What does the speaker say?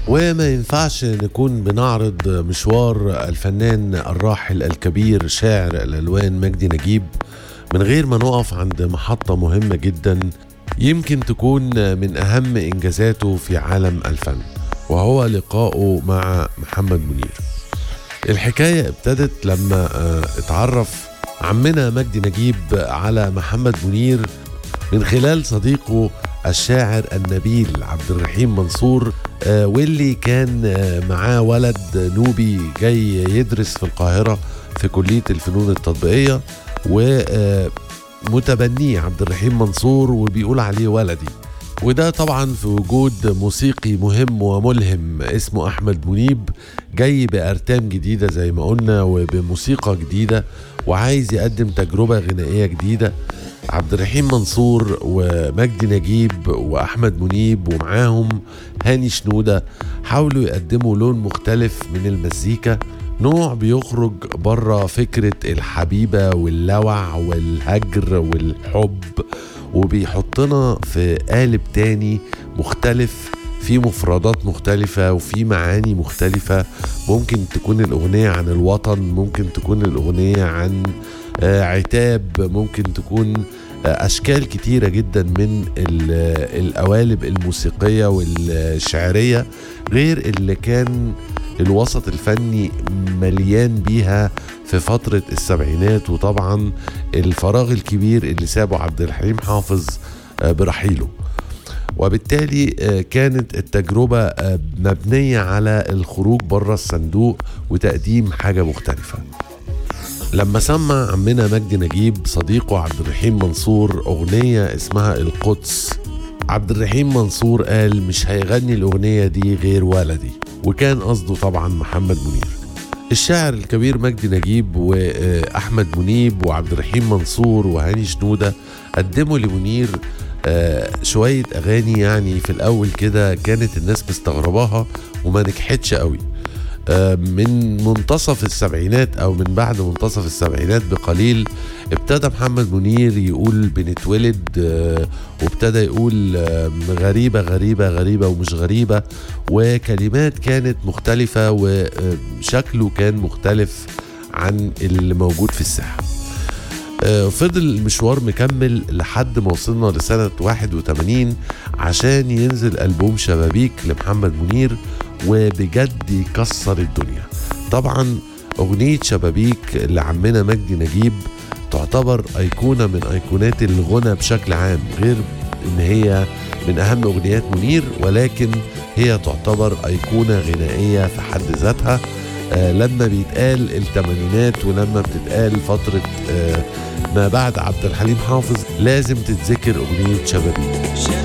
وما ينفعش نكون بنعرض مشوار الفنان الراحل الكبير شاعر الألوان مجدي نجيب من غير ما نقف عند محطة مهمة جدا يمكن تكون من أهم إنجازاته في عالم الفن وهو لقائه مع محمد منير الحكاية ابتدت لما آه، اتعرف عمنا مجدي نجيب على محمد منير من خلال صديقه الشاعر النبيل عبد الرحيم منصور آه، واللي كان آه، معاه ولد نوبي جاي يدرس في القاهرة في كلية الفنون التطبيقية ومتبنيه عبد الرحيم منصور وبيقول عليه ولدي وده طبعا في وجود موسيقي مهم وملهم اسمه احمد منيب جاي بارتام جديده زي ما قلنا وبموسيقى جديده وعايز يقدم تجربه غنائيه جديده عبد الرحيم منصور ومجدي نجيب واحمد منيب ومعاهم هاني شنوده حاولوا يقدموا لون مختلف من المزيكا نوع بيخرج بره فكره الحبيبه واللوع والهجر والحب وبيحطنا في قالب تاني مختلف في مفردات مختلفة وفي معاني مختلفة ممكن تكون الأغنية عن الوطن ممكن تكون الأغنية عن آه، عتاب ممكن تكون آه، أشكال كتيرة جدا من ال- القوالب الموسيقية والشعرية غير اللي كان الوسط الفني مليان بيها في فترة السبعينات وطبعا الفراغ الكبير اللي سابه عبد الحليم حافظ آه، برحيله وبالتالي آه، كانت التجربة آه، مبنية على الخروج بره الصندوق وتقديم حاجة مختلفة لما سمع عمنا مجدي نجيب صديقه عبد الرحيم منصور أغنية اسمها القدس عبد الرحيم منصور قال مش هيغني الأغنية دي غير ولدي وكان قصده طبعا محمد منير الشاعر الكبير مجدي نجيب وأحمد منيب وعبد الرحيم منصور وهاني شنودة قدموا لمنير آه، شوية أغاني يعني في الأول كده كانت الناس مستغرباها وما نجحتش قوي آه، من منتصف السبعينات او من بعد منتصف السبعينات بقليل ابتدى محمد منير يقول بنتولد آه، وابتدى يقول آه، غريبة غريبة غريبة ومش غريبة وكلمات كانت مختلفة وشكله كان مختلف عن اللي موجود في الساحة آه، فضل المشوار مكمل لحد ما وصلنا لسنة 81 عشان ينزل ألبوم شبابيك لمحمد منير وبجد يكسر الدنيا طبعا أغنية شبابيك لعمنا مجدي نجيب تعتبر أيقونة من أيقونات الغنى بشكل عام غير إن هي من أهم أغنيات منير ولكن هي تعتبر أيقونة غنائية في حد ذاتها آه لما بيتقال الثمانينات ولما بتتقال فترة آه ما بعد عبد الحليم حافظ لازم تتذكر أغنية شبابيك